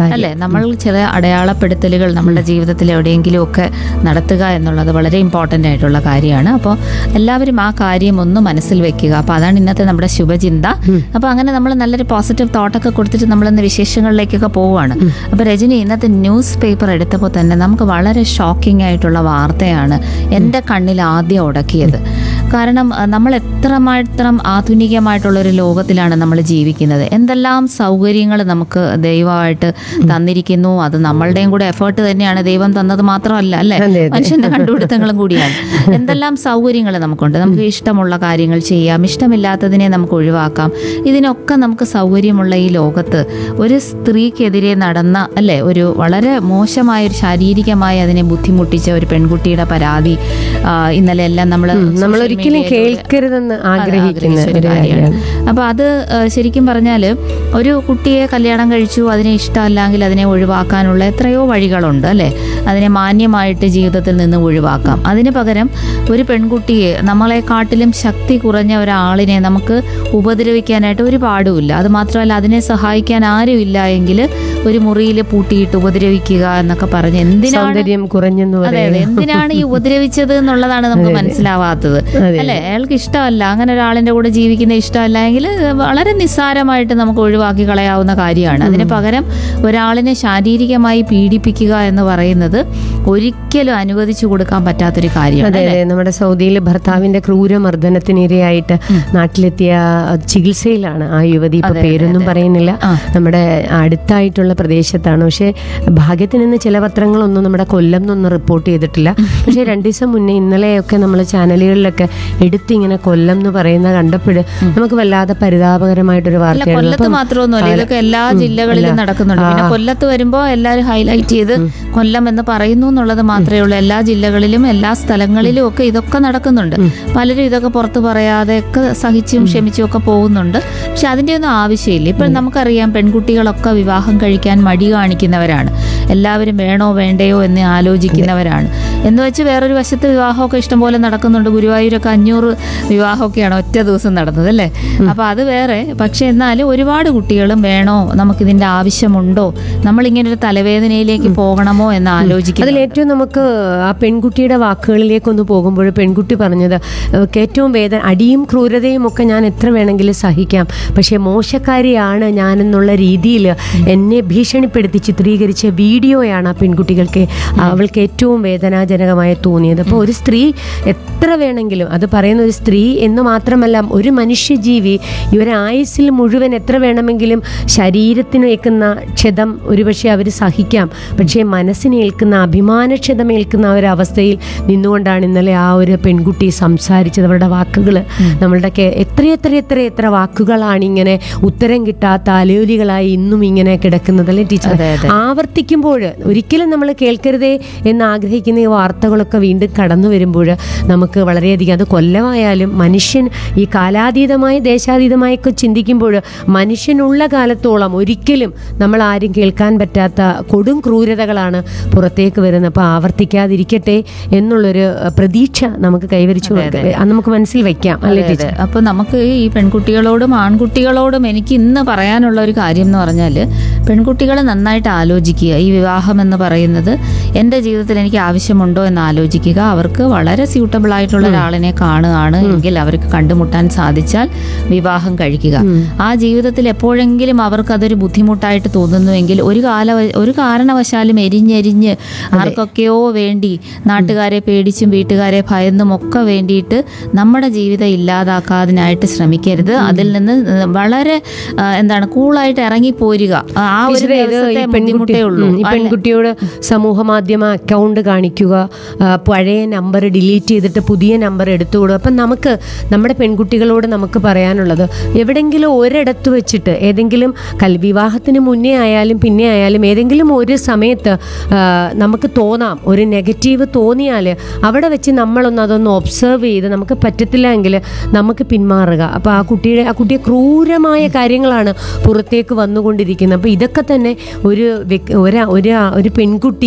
കാര്യം. അല്ലേ നമ്മൾ ചില അടയാളപ്പെടുത്തലുകൾ നമ്മുടെ ജീവിതത്തിൽ എവിടെയെങ്കിലും ഒക്കെ നടത്തുക എന്നുള്ളത് വളരെ ഇമ്പോർട്ടൻ്റ് ആയിട്ടുള്ള കാര്യമാണ് അപ്പോൾ എല്ലാവരും ആ കാര്യം ഒന്ന് മനസ്സിൽ വെക്കുക അപ്പോൾ അതാണ് ഇന്നത്തെ നമ്മുടെ ശുഭചിന്ത അപ്പോൾ അങ്ങനെ നമ്മൾ നല്ലൊരു പോസിറ്റീവ് തോട്ടൊക്കെ കൊടുത്തിട്ട് നമ്മളിന്ന് വിശേഷങ്ങളിലേക്കൊക്കെ പോവുകയാണ് അപ്പോൾ രജനി ഇന്നത്തെ ന്യൂസ് പേപ്പർ എടുത്തപ്പോൾ തന്നെ നമുക്ക് വളരെ ഷോക്കിംഗ് ആയിട്ടുള്ള വാർത്തയാണ് എൻ്റെ കണ്ണിൽ ആദ്യം ഉടക്കിയത് കാരണം അഹ്, നമ്മൾ എത്രമാത്രം ആധുനികമായിട്ടുള്ള ഒരു ലോകത്തിലാണ് നമ്മൾ ജീവിക്കുന്നത് എന്തെല്ലാം സൗകര്യങ്ങൾ നമുക്ക് ദൈവമായിട്ട് തന്നിരിക്കുന്നു അത് നമ്മളുടെയും കൂടെ എഫേർട്ട് തന്നെയാണ് ദൈവം തന്നത് മാത്രമല്ല അല്ലേ അതെ, അതെ. മനുഷ്യന്റെ കണ്ടുപിടുത്തങ്ങളും കൂടിയാണ് എന്തെല്ലാം സൗകര്യങ്ങൾ നമുക്കുണ്ട് നമുക്ക് ഇഷ്ടമുള്ള കാര്യങ്ങൾ ചെയ്യാം ഇഷ്ടമില്ലാത്തതിനെ നമുക്ക് ഒഴിവാക്കാം ഇതിനൊക്കെ നമുക്ക് സൗകര്യമുള്ള ഈ ലോകത്ത് ഒരു സ്ത്രീക്കെതിരെ നടന്ന അല്ലേ ഒരു വളരെ മോശമായ ഒരു ശാരീരികമായി അതിനെ ബുദ്ധിമുട്ടിച്ച ഒരു പെൺകുട്ടിയുടെ പരാതി ആ, ഇന്നലെ എല്ലാം നമ്മൾ നമ്മൾ ഒരിക്കലും കേൾക്കരുതെന്ന് ആഗ്രഹിക്കുന്ന ഒരു കാര്യമാണ് അപ്പോൾ അത് ആ, ശരിക്കും പറഞ്ഞാൽ ഒരു കുട്ടിയെ കല്യാണം കഴിച്ചു അതിനെ ഇഷ്ടമല്ലെങ്കിൽ അതിനെ ഒഴിവാക്കാനുള്ള എത്രയോ വഴികളുണ്ട് അല്ലേ അതിനെ മാന്യമായിട്ട് ജീവിതത്തിൽ നിന്ന് ഒഴിവാക്കാം അതിന് പകരം ഒരു പെൺകുട്ടിയെ നമ്മളെക്കാട്ടിലും ശക്തി കുറഞ്ഞ ഒരാളിനെ നമുക്ക് ഉപദ്രവിക്കാനായിട്ട് ഒരു പാടുമില്ല അത് മാത്രമല്ല അതിനെ സഹായിക്കാൻ ആരുമില്ല എങ്കിൽ ഒരു മുറിയിൽ പൂട്ടിയിട്ട് ഉപദ്രവിക്കുക എന്നൊക്കെ പറഞ്ഞ് എന്തിനാണ് സൗന്ദര്യം കുറഞ്ഞെന്ന് അതെ പറയാം അതെ എന്തിനാണ് ഈ ഉപദ്രവിച്ചത് എന്നുള്ളതാണ് നമുക്ക് മനസ്സിലാവാത്തത് അല്ലെ അയാൾക്ക് ഇഷ്ടമല്ല അങ്ങനെ ഒരാളിന്റെ കൂടെ ജീവിക്കുന്ന ഇഷ്ടമല്ല എങ്കിൽ വളരെ നിസ്സാരമായിട്ട് നമുക്ക് ഒഴിവാക്കി കളയാവുന്ന കാര്യമാണ് അതിന് പകരം ഒരാളിനെ ശാരീരികമായി പീഡിപ്പിക്കുക എന്ന് പറയുന്നത് ഒരിക്കലും അനുവദിച്ചു കൊടുക്കാൻ പറ്റാത്തൊരു കാര്യമാണ് അതെ അതെ നമ്മുടെ സൗദിയിൽ ഭർത്താവിന്റെ ക്രൂരമർദ്ദനത്തിനിരയായിട്ട് നാട്ടിലെത്തിയ ചികിത്സയിലാണ് ആ യുവതി ഇപ്പൊ പേരൊന്നും പറയുന്നില്ല നമ്മുടെ അടുത്തായിട്ടുള്ള പ്രദേശത്താണ് പക്ഷെ ഭാഗ്യത്തിന് ഇന്ന് ചില പത്രങ്ങളൊന്നും നമ്മുടെ കൊല്ലം എന്നൊന്നും റിപ്പോർട്ട് ചെയ്തിട്ടില്ല പക്ഷെ രണ്ടു ദിവസം മുന്നേ ഇന്നലെയൊക്കെ നമ്മൾ ചാനലുകളിലൊക്കെ എടുത്തിങ്ങനെ കൊല്ലം എന്ന് പറയുന്ന കണ്ടപ്പോൾ നമുക്ക് വല്ലാതെ പരിതാപകരമായിട്ടൊരു അല്ല വാർത്തയാണ് കൊല്ലത്ത് മാത്രമൊന്നുമല്ല ഇതൊക്കെ എല്ലാ ജില്ലകളിലും നടക്കുന്നുണ്ട് പിന്നെ കൊല്ലത്ത് വരുമ്പോൾ എല്ലാവരും ഹൈലൈറ്റ് ചെയ്ത് കൊല്ലം എന്ന് പറയുന്നു എന്നുള്ളത് മാത്രമേ ഉള്ളൂ എല്ലാ ജില്ലകളിലും എല്ലാ സ്ഥലങ്ങളിലും ഒക്കെ ഇതൊക്കെ നടക്കുന്നുണ്ട് പലരും ഇതൊക്കെ പുറത്ത് പറയാതെ ഒക്കെ സഹിച്ചും ക്ഷമിച്ചും ഒക്കെ പോകുന്നുണ്ട് പക്ഷെ അതിൻ്റെ ഒന്നും ആവശ്യമില്ല ഇപ്പം നമുക്കറിയാം പെൺകുട്ടികളൊക്കെ വിവാഹം കഴിക്കാൻ മടി കാണിക്കുന്നവരാണ് എല്ലാവരും വേണോ വേണ്ടയോ എന്ന് ആലോചിക്കുന്നവരാണ് എന്ന് വെച്ച് വേറൊരു വശത്ത് വിവാഹമൊക്കെ ഇഷ്ടംപോലെ നടക്കുന്നുണ്ട് ഗുരുവായൂരൊക്കെ അഞ്ഞൂറ് വിവാഹമൊക്കെയാണ് ഒറ്റ ദിവസം നടന്നത് അല്ലേ അപ്പൊ അത് വേറെ പക്ഷെ എന്നാലും ഒരുപാട് കുട്ടികളും വേണോ നമുക്കിതിന്റെ ആവശ്യമുണ്ടോ നമ്മളിങ്ങനെ ഒരു തലവേദനയിലേക്ക് പോകണമോ എന്ന് ആലോചിക്കുന്നത് അതിൽ ഏറ്റവും നമുക്ക് ആ പെൺകുട്ടിയുടെ വാക്കുകളിലേക്കൊന്ന് പോകുമ്പോൾ പെൺകുട്ടി പറഞ്ഞത് അവൾക്ക് ഏറ്റവും വേദന അടിയും ക്രൂരതയും ഒക്കെ ഞാൻ എത്ര വേണമെങ്കിലും സഹിക്കാം പക്ഷേ മോശക്കാരിയാണ് ഞാനെന്നുള്ള രീതിയിൽ എന്നെ ഭീഷണിപ്പെടുത്തി ചിത്രീകരിച്ച വീഡിയോയാണ് ആ പെൺകുട്ടികൾക്ക് അവൾക്ക് ഏറ്റവും വേദനാജനകമായി തോന്നിയത് അപ്പോൾ ഒരു സ്ത്രീ എത്ര വേണമെങ്കിലും അത് പറയുന്ന ഒരു സ്ത്രീ എന്ന് മാത്രമല്ല ഒരു മനുഷ്യജീവി ഈ ഒരു ആയുസ്സിൽ മുഴുവൻ എത്ര വേണമെങ്കിലും ശരീരത്തിന് ഏൽക്കുന്ന ക്ഷതം ഒരുപക്ഷെ അവർ സഹിക്കാം പക്ഷേ മനസ്സിന് ഏൽക്കുന്ന അഭിമാനക്ഷതം ഏൽക്കുന്ന ആ ഒരു അവസ്ഥയിൽ നിന്നുകൊണ്ടാണ് ഇന്നലെ ആ ഒരു പെൺകുട്ടി സംസാരിച്ചത് അവരുടെ വാക്കുകൾ നമ്മളുടെ കേ- എത്രയെത്ര എത്ര എത്ര വാക്കുകളാണ് ഇങ്ങനെ ഉത്തരം കിട്ടാത്ത അലയോലികളായി ഇന്നും ഇങ്ങനെ കിടക്കുന്നത് അല്ലേ ടീച്ചർ അതെ, അതെ. ആവർത്തിക്കുമ്പോൾ ഒരിക്കലും നമ്മൾ കേൾക്കരുതേ എന്ന് ആഗ്രഹിക്കുന്ന ഈ വാർത്തകളൊക്കെ വീണ്ടും കടന്നു വരുമ്പോൾ നമുക്ക് വളരെയധികം അത് കൊല്ലമായാലും മനുഷ്യൻ ഈ കാലാതീതമായി ദേശാതീതമായൊക്കെ ചിന്തിക്കുമ്പോൾ മനുഷ്യനുള്ള കാലത്തോളം ഒരിക്കലും നമ്മൾ ആരും കേൾക്കാൻ പറ്റാത്ത കൊടും ക്രൂരതകളാണ് പുറത്തേക്ക് വരുന്നത് അപ്പോൾ ആവർത്തിക്കാതിരിക്കട്ടെ എന്നുള്ളൊരു അഹ്, പ്രതീക്ഷ നമുക്ക് കൈവരിച്ചു കൊടുക്ക- അത് നമുക്ക് മനസ്സിൽ വെക്കാം അല്ലേ ടീച്ചർ അതെ അപ്പൊ നമുക്ക് ഈ പെൺകുട്ടികളോടും ആൺകുട്ടികളോടും എനിക്ക് ഇന്ന് പറയാനുള്ള ഒരു കാര്യം എന്ന് പറഞ്ഞാൽ പെൺകുട്ടികൾ നന്നായിട്ട് ആലോചിക്കുക ഈ വിവാഹം എന്ന് പറയുന്നത് എൻ്റെ ജീവിതത്തിൽ എനിക്ക് ആവശ്യമുണ്ടോ എന്ന് ആലോചിക്കുക അവർക്ക് വളരെ സ്യൂട്ടബിൾ ആയിട്ടുള്ള ഒരാളിനെ കാണുകയാണ് എങ്കിൽ അവർക്ക് കണ്ടുമുട്ടാൻ സാധിച്ചാൽ വിവാഹം കഴിക്കുക ആ ജീവിതത്തിൽ എപ്പോഴെങ്കിലും അവർക്ക് അതൊരു ബുദ്ധിമുട്ടായിട്ട് തോന്നുന്നുവെങ്കിൽ ഒരു കാല ഒരു കാരണവശാലും എരിഞ്ഞെരിഞ്ഞ് ആർക്കൊക്കെയോ വേണ്ടി നാട്ടുകാരെ പേടിച്ചും വീട്ടുകാരെ ഭയന്നും ഒക്കെ വേണ്ടിയിട്ട് നമ്മുടെ ജീവിതം ഇല്ലാതാക്കാതിനായിട്ട് ശ്രമിക്കരുത് അതിൽ നിന്ന് വളരെ ആ, എന്താണ് കൂളായിട്ട് ഇറങ്ങി പോരുക ആ ഒരു ടീച്ചറെ, ഇത് ഈ ദിവസത്തെ പെൺകുട്ടി ബുദ്ധിമുട്ടേ ഉള്ളൂ ഉം, ഈ പെൺകുട്ടിയോട് സമൂഹ മാധ്യമ അക്കൗണ്ട് കാണിക്കുക ആ, പഴയ നമ്പർ ഡിലീറ്റ് ചെയ്തിട്ട് പുതിയ നമ്പർ എടുത്തു കൊടുക്കുക അപ്പം നമുക്ക് നമ്മുടെ പെൺകുട്ടികളോട് നമുക്ക് പറയാനുള്ളത് എവിടെങ്കിലും ഒരിടത്ത് വെച്ചിട്ട് ഏതെങ്കിലും കൽ വിവാഹത്തിന് മുന്നേ ആയാലും പിന്നെ ആയാലും ഏതെങ്കിലും ഒരു സമയത്ത് ആ, നമുക്ക് തോന്നാം ഒരു നെഗറ്റീവ് തോന്നിയാൽ അവിടെ വെച്ച് നമ്മളൊന്ന് അതൊന്ന് ഒബ്സർവ് ചെയ്ത് നമുക്ക് പറ്റത്തില്ല എങ്കിൽ നമുക്ക് പിന്മാറുക അപ്പോൾ ആ കുട്ടിയുടെ ആ കുട്ടിയെ ക്രൂരമായ കാര്യങ്ങളാണ് പുറത്തേക്ക് വന്നുകൊണ്ടിരിക്കുന്നത് അപ്പോൾ ഇതൊക്കെ തന്നെ ഒരു വ്യക്- ഒരാ- ഒരു ഒരു പെൺകുട്ടിയെ നിരാ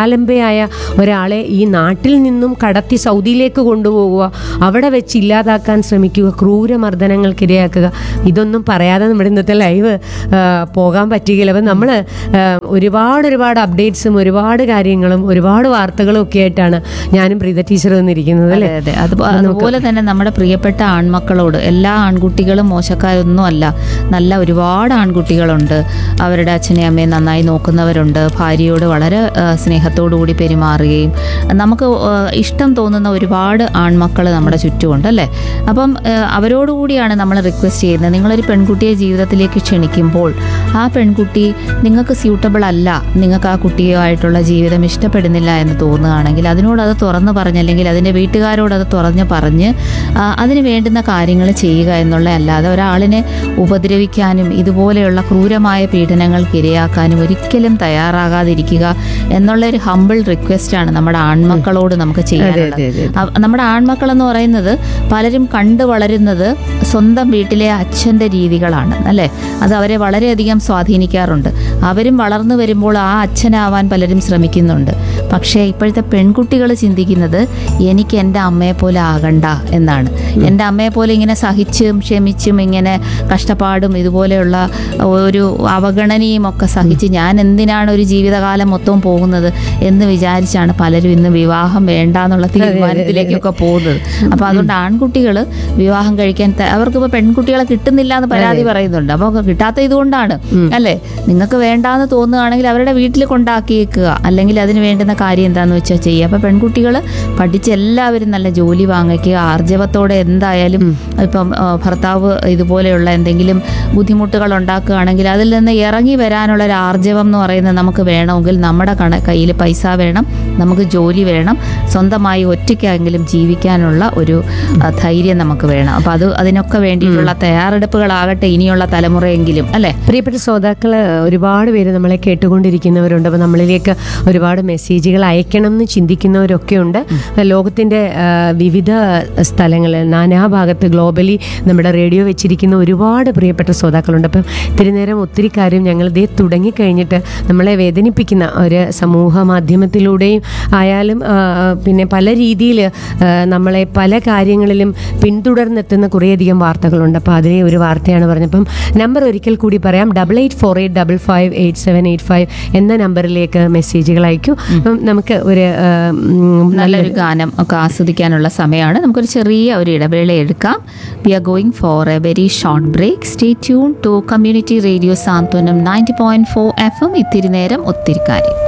നിരാലംബയായ ഒരാളെ ഈ നാട്ടിൽ നിന്നും കടത്തി സൗദിയിലേക്ക് കൊണ്ടുപോകുക അവിടെ വെച്ച് ഇല്ലാതാക്കാൻ ശ്രമിക്കുക ക്രൂരമർദ്ദനങ്ങൾക്കിരയാക്കുക ഇതൊന്നും പറയാതെ നമ്മുടെ ഇന്നത്തെ ലൈവ് പോകാൻ പറ്റുകയില്ല അപ്പം നമ്മൾ ഒരുപാട് ഒരുപാട് അപ്ഡേറ്റ്സും ഒരുപാട് കാര്യങ്ങളും ഒരുപാട് വാർത്തകളും ഒക്കെ ആയിട്ടാണ് ഞാനും പ്രീത ടീച്ചർ വന്നിരിക്കുന്നത് അല്ലേ അതെ അതെ അത് അതുപോലെ തന്നെ നമ്മുടെ പ്രിയപ്പെട്ട ആൺമക്കളോട് എല്ലാ ആൺകുട്ടികളും മോശക്കാരൊന്നും അല്ല നല്ല ഒരുപാട് ആൺകുട്ടികളുണ്ട് അവരുടെ അച്ഛനെയും അമ്മയും നന്നായി നോക്കുന്നവരുണ്ട് ഭാര്യയോട് വളരെ ആ, സ്നേഹത്തോടു കൂടി പെരുമാറുകയും നമുക്ക് ആ, ഇഷ്ടം തോന്നുന്ന ഒരുപാട് ആൺമക്കൾ നമ്മുടെ ചുറ്റുമുണ്ട് അല്ലേ അപ്പം ആ, അവരോടുകൂടിയാണ് നമ്മൾ റിക്വസ്റ്റ് ചെയ്യുന്നത് നിങ്ങളൊരു പെൺകുട്ടിയെ ജീവിതത്തിലേക്ക് ക്ഷണിക്കുമ്പോൾ ആ പെൺകുട്ടി നിങ്ങൾക്ക് സ്യൂട്ടബിൾ അല്ല നിങ്ങൾക്ക് ആ കുട്ടിയുമായിട്ടുള്ള ജീവിതം ഇഷ്ടപ്പെടുന്നില്ല എന്ന് തോന്നുകയാണെങ്കിൽ അതിനോട് അത് തുറന്ന് പറഞ്ഞ് അല്ലെങ്കിൽ അതിൻ്റെ വീട്ടുകാരോട് അത് തുറന്ന് പറഞ്ഞ് ആ, അതിന് വേണ്ടുന്ന കാര്യങ്ങൾ ചെയ്യുക എന്നുള്ള അല്ലാതെ ഒരാളിനെ ഉപദ്രവിക്കാനും ഇതുപോലെയുള്ള ക്രൂരമായ പീഡനങ്ങൾക്ക് ഇരയാക്കാനും ഒരിക്കലും തയ്യാറാകാതിരിക്കുക എന്നുള്ള ഒരു ഹമ്പിൾ റിക്വസ്റ്റാണ് നമ്മുടെ ആൺമക്കളോട് നമുക്ക് ചെയ്യാനുള്ളത് അതെ, അതെ, അവ- നമ്മുടെ ആൺമക്കൾ എന്ന് പറയുന്നത് പലരും കണ്ടു വളരുന്നത് സ്വന്തം വീട്ടിലെ അച്ഛൻ്റെ രീതികളാണ് അല്ലേ അത് അവരെ വളരെയധികം സ്വാധീനിക്കാറുണ്ട് അവരും വളർന്നു വരുമ്പോൾ ആ അച്ഛനാവാൻ പലരും ശ്രമിക്കുന്നുണ്ട് പക്ഷേ ഇപ്പോഴത്തെ പെൺകുട്ടികൾ ചിന്തിക്കുന്നത് എനിക്ക് എൻ്റെ അമ്മയെ പോലെ ആകണ്ട എന്നാണ് എൻ്റെ അമ്മയെ പോലെ ഇങ്ങനെ സഹിച്ചും ക്ഷമിച്ചും ഇങ്ങനെ കഷ്ടപ്പാടും ഇതുപോലെയുള്ള ഒരു അവഗണനയും ഒക്കെ സഹിച്ച് ഞാൻ എന്തിനാണ് ഒരു ജീവിതകാലം മൊത്തവും പോകുന്നത് എന്ന് വിചാരിച്ചാണ് പലരും ഇന്ന് വിവാഹം വേണ്ട എന്നുള്ള തീരുമാനത്തിലേക്കൊക്കെ പോകുന്നത് അപ്പൊ അതുകൊണ്ട് ആൺകുട്ടികൾ വിവാഹം കഴിക്കാൻ ത- അവർക്കിപ്പോ പെൺകുട്ടികളെ കിട്ടുന്നില്ല എന്ന് പരാതി പറയുന്നുണ്ട് അപ്പോൾ കിട്ടാത്ത ഇതുകൊണ്ടാണ് അല്ലേ നിങ്ങൾക്ക് വേണ്ടാന്ന് തോന്നുകയാണെങ്കിൽ അവരുടെ വീട്ടിൽ കൊണ്ടാക്കിയേക്കുക അല്ലെങ്കിൽ അതിന് വേണ്ടുന്ന കാര്യം എന്താണെന്ന് വെച്ചാൽ ചെയ്യുക അപ്പൊ പെൺകുട്ടികൾ പഠിച്ച് എല്ലാവരും നല്ല ജോലി വാങ്ങിക്കുക ആർജവത്തോടെ എന്തായാലും ഇപ്പം ആ, ഭർത്താവ് ഇതുപോലെയുള്ള എന്തെങ്കിലും ബുദ്ധിമുട്ടുകൾ ഉണ്ടാക്കുകയാണെങ്കിൽ അതിൽ നിന്ന് ഇറങ്ങി വരാനുള്ള ഒരു ആർജവം എന്ന് പറയുന്നത് നമുക്ക് വേണമെങ്കിൽ നമ്മുടെ കണ കയ്യിൽ പൈസ വേണം നമുക്ക് ജോലി വേണം സ്വന്തമായി ഒറ്റയ്ക്കെങ്കിലും ജീവിക്കാനുള്ള ഒരു ആ, ധൈര്യം നമുക്ക് വേണം അപ്പം അത് അതിനൊക്കെ വേണ്ടിയിട്ടുള്ള തയ്യാറെടുപ്പുകളാകട്ടെ ഇനിയുള്ള തലമുറയെങ്കിലും അല്ലേ പ്രിയപ്പെട്ട ശ്രോതാക്കൾ ഒരുപാട് പേര് നമ്മളെ കേട്ടുകൊണ്ടിരിക്കുന്നവരുണ്ട് അപ്പോൾ നമ്മളിലേക്ക് ഒരുപാട് മെസ്സേജുകൾ അയക്കണം എന്ന് ചിന്തിക്കുന്നവരൊക്കെ ഉണ്ട് ലോകത്തിൻ്റെ ആ, വിവിധ സ്ഥലങ്ങളിൽ നാനാഭാഗത്ത് ഗ്ലോബലി നമ്മുടെ റേഡിയോ വെച്ചിരിക്കുന്ന ഒരുപാട് പ്രിയപ്പെട്ട ശ്രോതാക്കളുണ്ട് അപ്പം ഇത്തിരി നേരം ഒത്തിരി കാര്യം ഞങ്ങൾ ഇതേ തുടങ്ങിക്കഴിഞ്ഞിട്ട് നമ്മളെ വേദനിപ്പിക്കുന്ന ഒരു സമൂഹ മാധ്യമത്തിലൂടെയും ആയാലും ആ, പിന്നെ പല രീതിയിൽ നമ്മളെ പല കാര്യങ്ങളിലും പിന്തുടർന്നെത്തുന്ന കുറേയധികം വാർത്തകളുണ്ട് അപ്പോൾ അതിലെ ഒരു വാർത്തയാണ് പറഞ്ഞപ്പം നമ്പർ ഒരിക്കൽ കൂടി പറയാം double eight four eight double five eight seven eight five എന്ന നമ്പറിലേക്ക് മെസ്സേജുകൾ അയക്കൂ അപ്പം നമുക്ക് ഒരു ആ, ഉം, നല്ലൊരു ഗാനം ഒക്കെ ആസ്വദിക്കാനുള്ള സമയമാണ് നമുക്കൊരു ചെറിയ ഒരു ഇടവേള എടുക്കാം we are going for a very short break stay tune to community radio Santhwanam ninety point four F M ഇത്തിരി നേരം ഒത്തിരി കാര്യം